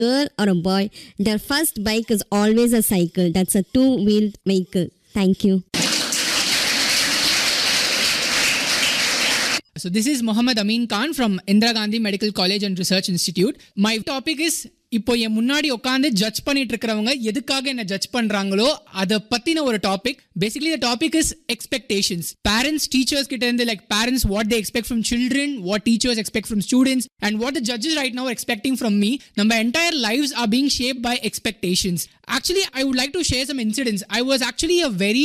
girl or a boy, their first bike is always a cycle. That's a two wheeled vehicle. Thank you. So this is Mohammed Amin Khan from Indira Gandhi Medical College and Research Institute. My topic is இப்போ என் முன்னாடி உட்காந்து judge பண்ணிட்டு இருக்கிறவங்க எதுக்காக என்ன judge பண்றாங்களோ அதை பத்தின ஒரு topic basically the topic is expectations parents teachers கிட்ட இருந்து like parents what they expect from children what teachers expect from students and what the judges right now expecting from me நம்ம entire lives are being shape by expectations actually I would like to share some incidents I was actually a very